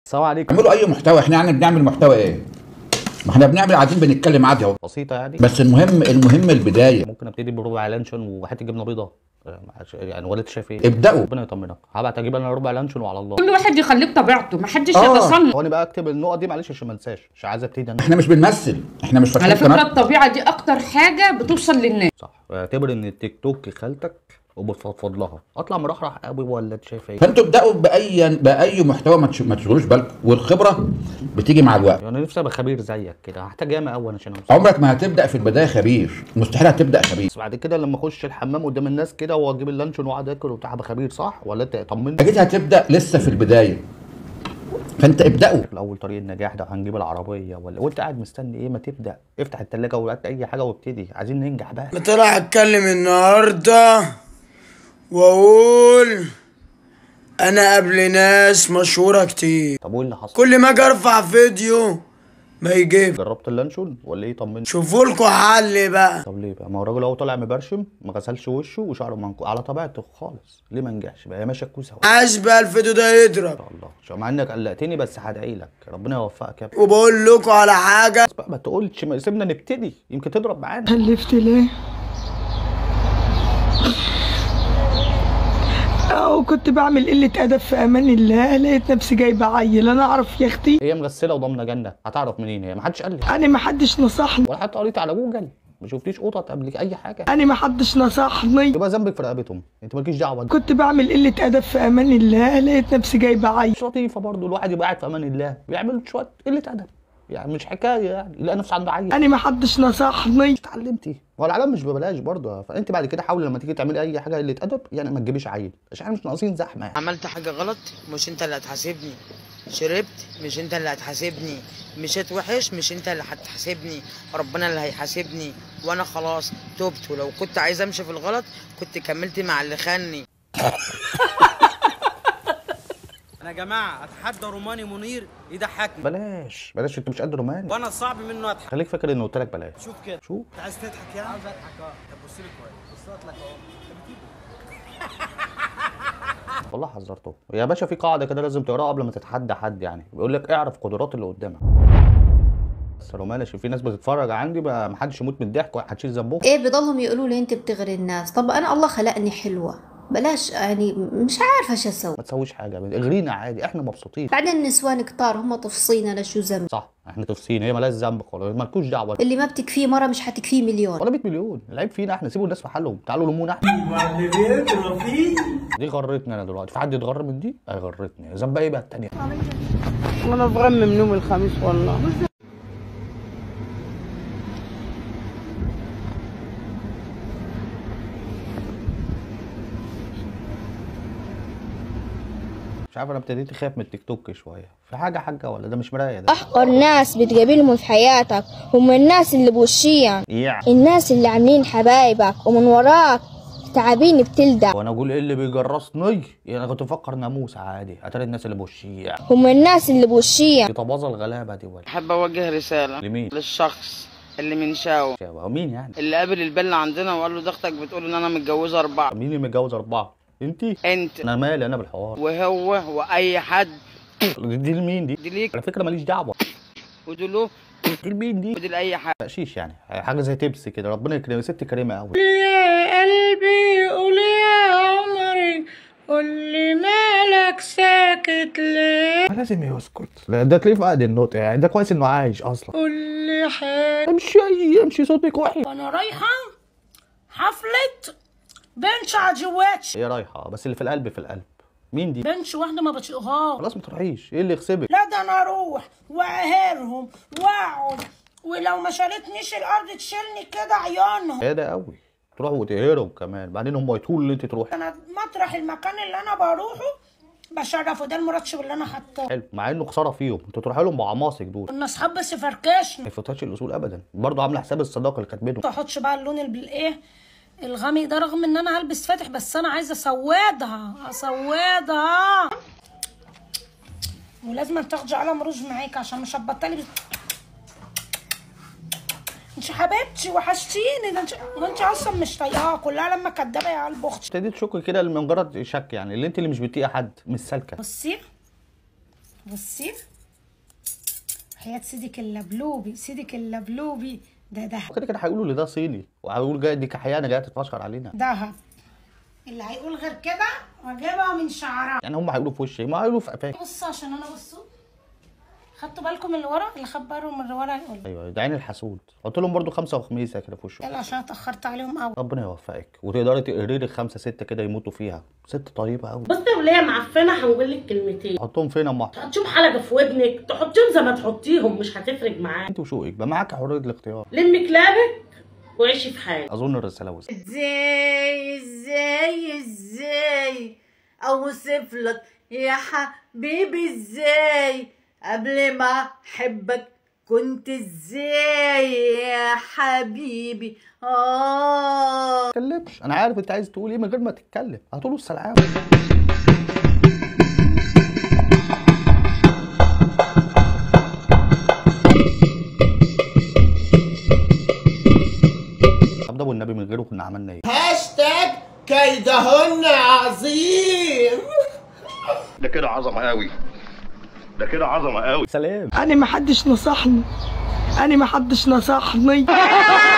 السلام عليكم اعملوا اي محتوى احنا يعني بنعمل محتوى ايه ما احنا بنعمل قاعدين بنتكلم عادي اهو بسيطه يعني بس المهم المهم البدايه ممكن ابتدي بربع لانشون وحته جبنه بيضاء آه، معلش، يعني ولا انت شايف ايه ابدأوا. ربنا يطمنك هبعت اجيب انا ربع لانشون وعلى الله كل واحد يخليه بطبيعته ما حدش آه. يتصنع هو انا بقى اكتب النقط دي معلش عشان ما انساش مش عايز ابتدي انا احنا مش بنمثل احنا مش على فاتحين فكره قناه الطبيعه دي اكتر حاجه بتوصل للناس صح اعتبر ان التيك توك خالتك وبتفضفض لها اطلع مرحرح قوي ولا انت شايف ايه فانتوا ابداوا باي باي محتوى ما تش- ما تشغلوش بالكم والخبره بتيجي مع الوقت يعني انا نفسي ابقى خبير زيك كده هحتاج ياما قوي عشان اوصل عمرك ما هتبدا في البدايه خبير مستحيل هتبدا خبير بس بعد كده لما اخش الحمام قدام الناس كده واجيب اللانشون واقعد اكل وبتاع هبقى خبير صح ولا انت طمني اكيد هتبدا لسه في البدايه فانت ابداوا الاول طريق النجاح ده هنجيب العربيه ولا وانت قاعد مستني ايه ما تبدا افتح التلاجة وهات اي حاجه وابتدي عايزين ننجح بقى انا طالع اتكلم النهارده واقول انا قبل ناس مشهوره كتير طب وايه اللي حصل كل ما اجي ارفع فيديو ما يجيب جربت اللانشون ولا ايه طمني شوفوا لكم حل بقى طب ليه بقى ما هو الراجل اهو طالع مبرشم ما غسلش وشه وشعره منكو على طبيعته خالص ليه ما نجحش بقى هي ماشيه كوسه اهو عايز بقى الفيديو ده يضرب ان شاء الله شو- مع انك قلقتني بس هدعي لك ربنا يوفقك يا ابني وبقول لكم على حاجه بس بقى ما تقولش ما سيبنا نبتدي يمكن تضرب معانا خلفت ليه أو كنت بعمل قلة أدب في أمان الله لقيت نفسي جايبة عيل أنا أعرف يا أختي هي مغسله وضامنه جنه هتعرف منين هي ما حدش قال لي أنا ما حدش نصحني ولا حتى قريت على جوجل ما شفتيش قطط قبل اي حاجه أنا ما حدش نصحني يبقى ذنبك في رقبتهم انت مالكيش دعوه كنت بعمل قلة أدب في أمان الله لقيت نفسي جايبة عيل مش لطيفه برضه الواحد يبقى قاعد في امان الله ويعمل شويه قله ادب يعني مش حكايه يعني يلاقي نفسه عنده عيل أنا ما حدش نصحني اتعلمتي هو العالم مش ببلاش برضه فانت بعد كده حاولي لما تيجي تعملي اي حاجه قله ادب يعني ما تجيبيش عيل عشان احنا مش ناقصين زحمه يعني عملت حاجة غلط مش انت اللي هتحاسبني شربت مش انت اللي هتحاسبني مشيت وحش مش انت اللي هتحاسبني ربنا اللي هيحاسبني وانا خلاص تبت ولو كنت عايز امشي في الغلط كنت كملت مع اللي خاني انا يا جماعه اتحدى روماني منير يضحكني بلاش بلاش انت مش قد رومان وانا صعب منه اضحك خليك فاكر انه قلت لك بلاش شوف كده شوف انت عايز تضحك يعني عاوز اضحك اه طب بص لي كويس بص لك اهو والله حذرته يا باشا في قاعده كده لازم تقراها قبل ما تتحدى حد يعني بيقول لك اعرف قدرات اللي قدامك بس رومان عشان في ناس بتتفرج عندي بقى محدش يموت من الضحك وهتشيل ذنبهم ايه بضلهم يقولوا لي انت بتغري الناس طب انا الله خلقني حلوه بلاش يعني مش عارفه شو اسوي ما تسويش حاجه اغرينا عادي احنا مبسوطين بعدين النسوان كتار هم تفصين انا شو ذنب صح احنا تفسين هي مالهاش ذنب خالص مالكوش دعوه اللي ما بتكفيه مره مش هتكفيه مليون ولا 100 مليون العيب فينا احنا سيبوا الناس في حالهم تعالوا لمونا احنا دي غرتني انا دلوقتي في حد يتغر من دي اي غرتني ذنبها ايه بقى التانيه أنا بغمم نوم الخميس والله مش عارف انا ابتديت اخاف من التيك توك شويه في حاجه حاجه ولا ده مش مرايه ده أحقر ناس بتقابلهم في حياتك هم الناس اللي بوشيا يعني الناس اللي عاملين حبايبك ومن وراك تعابين بتلدع وانا اقول ايه اللي بيجرسني يعني انا كنت بفكر ناموس عادي اتاري الناس اللي بوشيع هم الناس اللي بوشيا دي طبازه الغلابه دي ولا احب اوجه رسالة لمين للشخص اللي من شاو هو مين يعني اللي قابل البل عندنا وقال له ضغطك بتقول ان انا متجوزة اربعة مين اللي متجوز اربعه انتي انت انا مالي انا بالحوار وهو واي حد دي, دي لمين دي دي ليك على فكره ماليش دعوه ودي له دي لمين دي ودي لاي حد تقشيش يعني حاجه زي تبس كده ربنا يكرمك ست كريمه قوي يا قلبي قول يا عمري قول لي مالك ساكت ليه لازم يسكت لا ده تلاقيه فقد النطق يعني ده كويس انه عايش اصلا قول لي حاجة امشي امشي صوتك وحش أنا رايحة حفلة بنش عجواتش هي رايحه بس اللي في القلب في القلب مين دي بنش واحدة ما بتشقهاش خلاص ما تروحيش ايه اللي يغصبك لا ده انا اروح واقهرهم واقعد ولو ما شالتنيش الارض تشيلني كده عيانهم هي ده قوي تروحوا وتقهرهم كمان بعدين هم يطولوا اللي انت تروحي انا مطرح المكان اللي انا بروحه بشرف وده المرتب اللي انا حاطاه حلو مع انه خساره فيهم انتوا تروحوا لهم بعماصك دول كنا اصحاب بس فركشنا ما يفوتهاش الاصول ابدا برضه عامله حساب الصداقه اللي كانت بينهم ما تحطش بقى اللون الايه الغامق ده رغم ان انا هلبس فاتح بس انا عايزه اسودها اسودها ولازم تاخدي قلم روج معاك عشان مش هتبطلي بت... انت حبيبتي وحشتيني ده انت وانت اصلا مش طايقاها كلها لما كدابه يا قلب اختي ابتديت تشك كده لمجرد شك يعني اللي انت اللي مش بتطيقي حد مش سالكه بصي بصي حياة سيدك اللبلوبي سيدك اللبلوبي ده دهب كده كده هيقولوا لي ده صيني وهيقول جاي دي كحيانه جايه تتفشخر علينا دهب اللي هيقول غير كده واجيبها من شعرها يعني هم هيقولوا في وشي ما هيقولوا في قفاك بصوا عشان انا بصوا خدتوا بالكم من اللي ورا اللي خد باله من اللي ورا يقول ايوه ده عين الحسود قلت لهم برضو خمسه وخميسه كده في وشهم يلا عشان اتاخرت عليهم قوي ربنا يوفقك وتقدري تقري لي خمسه سته كده يموتوا فيها ست طيبه قوي بصي يا وليه معفنه هنقول لك كلمتين حطهم فين يا اما هتشوف حلقه في ودنك تحطيهم زي ما تحطيهم مش هتفرق معاك انت وشوقك بقى معاك حريه الاختيار لمي كلابك وعيشي في حالك اظن الرساله وصلت ازاي ازاي ازاي اوصف لك يا حبيبي ازاي قبل ما احبك كنت ازاي يا حبيبي اه ما تتكلمش انا عارف انت عايز تقول ايه من غير ما تتكلم هتقولوا السلام طب ده والنبي من غيره كنا عملنا ايه هاشتاج كيدهن عظيم ده كده عظمه قوي ده كده عظمه قوي سلام انا ما حدش نصحني انا ما حدش نصحني